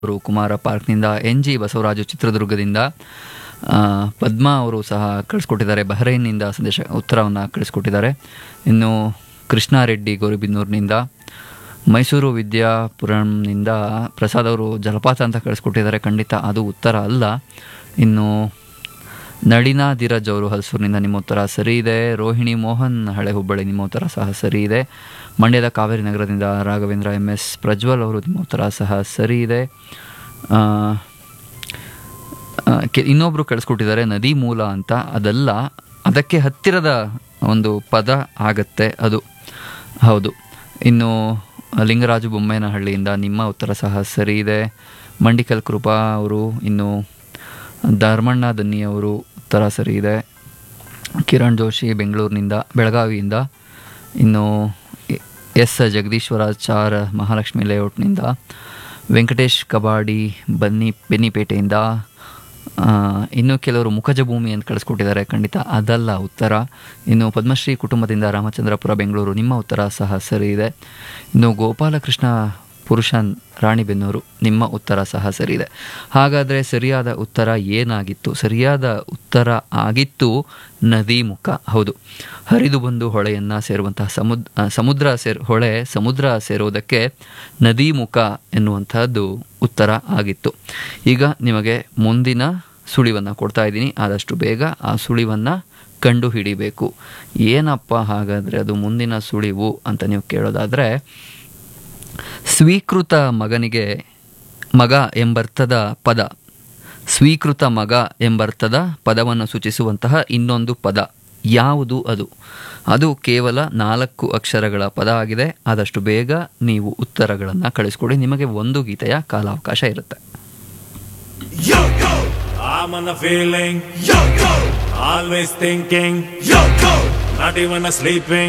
ಅವರು ಕುಮಾರ ಪಾರ್ಕ್ನಿಂದ N G Basavaraju ಚಿತ್ರದುರ್ಗದಿಂದ ಆ, ಪದ್ಮಾ ಅವರು ಸಹ ಕಳಿಸ್ಕೊಟ್ಟಿದ್ದಾರೆ ಬಹರೈನ್ನಿಂದ ಸಂದೇಶ ಉತ್ತರವನ್ನು ಕಳಿಸ್ಕೊಟ್ಟಿದ್ದಾರೆ ಇನ್ನು ಕೃಷ್ಣಾರೆಡ್ಡಿ ಗೌರಿಬಿನ್ನೂರಿನಿಂದ ಮೈಸೂರು ವಿದ್ಯಾಪುರಂನಿಂದ ಪ್ರಸಾದ್ ಅವರು ಜಲಪಾತ ಅಂತ ಕಳಿಸ್ಕೊಟ್ಟಿದ್ದಾರೆ ಖಂಡಿತ ಅದು ಉತ್ತರ ಅಲ್ಲ ಇನ್ನು ನಳಿನಾ ಧೀರಜ್ ಅವರು ಹಲಸೂರಿನಿಂದ ನಿಮ್ಮ ಉತ್ತರ ಸರಿ ಇದೆ ರೋಹಿಣಿ ಮೋಹನ್ ಹಳೆ ಹುಬ್ಬಳ್ಳಿ ನಿಮ್ಮ ಉತ್ತರ ಸಹ ಸರಿ ಇದೆ ಮಂಡ್ಯದ ಕಾವೇರಿ ನಗರದಿಂದ ರಾಘವೇಂದ್ರ ಎಂ ಎಸ್ ಪ್ರಜ್ವಲ್ ಅವರು ನಿಮ್ಮ ಉತ್ತರ ಸಹ ಸರಿ ಇದೆ ಆ, ಆ, ಕೆ ಇನ್ನೊಬ್ಬರು ಕಳಿಸ್ಕೊಟ್ಟಿದ್ದಾರೆ ನದಿ ಮೂಲ ಅಂತ ಅದಲ್ಲ ಅದಕ್ಕೆ ಹತ್ತಿರದ ಒಂದು ಪದ ಆಗತ್ತೆ ಅದು ಹೌದು ಇನ್ನು ಲಿಂಗರಾಜು ಬೊಮ್ಮೇನಹಳ್ಳಿಯಿಂದ ನಿಮ್ಮ ಉತ್ತರ ಸಹ ಸರಿ ಇದೆ ಮಂಡಿಕಲ್ ಕೃಪಾ ಅವರು ಇನ್ನು ಧರ್ಮಣ್ಣ ದನ್ನಿ ಅವರು ಉತ್ತರ ಸರಿ ಇದೆ ಕಿರಣ್ ಜೋಶಿ ಬೆಂಗಳೂರಿನಿಂದ ಬೆಳಗಾವಿಯಿಂದ ಇನ್ನು ಎ- ಎಸ್ ಜಗದೀಶ್ವರಾಚಾರ್ ಮಹಾಲಕ್ಷ್ಮಿ ಲೇಔಟ್ನಿಂದ ವೆಂಕಟೇಶ್ ಕಬಾಡಿ ಬನ್ನಿ ಬೆನ್ನಿಪೇಟೆಯಿಂದ ಆ, ಇನ್ನು ಕೆಲವರು ಮುಖಜ ಭೂಮಿ ಅಂತ ಕಳಿಸ್ಕೊಟ್ಟಿದ್ದಾರೆ ಖಂಡಿತ ಅದಲ್ಲ ಉತ್ತರ ಇನ್ನು ಪದ್ಮಶ್ರೀ ಕುಟುಂಬದಿಂದ ರಾಮಚಂದ್ರಪುರ ಬೆಂಗಳೂರು ನಿಮ್ಮ ಉತ್ತರ ಸಹ ಸರಿ ಇದೆ ಇನ್ನು ಗೋಪಾಲಕೃಷ್ಣ ಪುರುಷನ್ ರಾಣಿಬೆನ್ನೂರು ನಿಮ್ಮ ಉತ್ತರ ಸಹ ಸರಿ ಇದೆ ಹಾಗಾದರೆ ಸರಿಯಾದ ಉತ್ತರ ಏನಾಗಿತ್ತು ಸರಿಯಾದ ಉತ್ತರ ಆಗಿತ್ತು ನದಿ ಮುಖ ಹೌದು ಹರಿದು ಬಂದು ಹೊಳೆಯನ್ನು ಸೇರುವಂತಹ ಸಮುದ್ ಆ, ಸಮುದ್ರ ಸೇರ್ ಹೊಳೆ ಸಮುದ್ರ ಸೇರುವುದಕ್ಕೆ ನದಿ ಮುಖ ಎನ್ನುವಂತಹದ್ದು ಉತ್ತರ ಆಗಿತ್ತು ಈಗ ನಿಮಗೆ ಮುಂದಿನ ಸುಳಿವನ್ನು ಕೊಡ್ತಾ ಇದ್ದೀನಿ ಆದಷ್ಟು ಬೇಗ ಆ ಸುಳಿವನ್ನು ಕಂಡು ಹಿಡಿಬೇಕು ಏನಪ್ಪ ಹಾಗಾದರೆ ಅದು ಮುಂದಿನ ಸುಳಿವು ಅಂತ ನೀವು ಕೇಳೋದಾದರೆ ಸ್ವೀಕೃತ ಮಗನಿಗೆ ಮಗ ಎಂಬರ್ಥದ ಪದ ಸ್ವೀಕೃತ ಮಗ ಎಂಬರ್ಥದ ಪದವನ್ನು ಸೂಚಿಸುವಂತಹ ಇನ್ನೊಂದು ಪದ ಯಾವುದು ಅದು ಅದು ಕೇವಲ ನಾಲ್ಕು ಅಕ್ಷರಗಳ ಪದ ಆಗಿದೆ ಆದಷ್ಟು ಬೇಗ ನೀವು ಉತ್ತರಗಳನ್ನು ಕಳಿಸ್ಕೊಡಿ ನಿಮಗೆ ಒಂದು ಗೀತೆಯ ಕಾಲಾವಕಾಶ ಇರುತ್ತೆ Yo yo, I'm on a feeling. Yo yo, always thinking. Yo yo, not even a sleeping.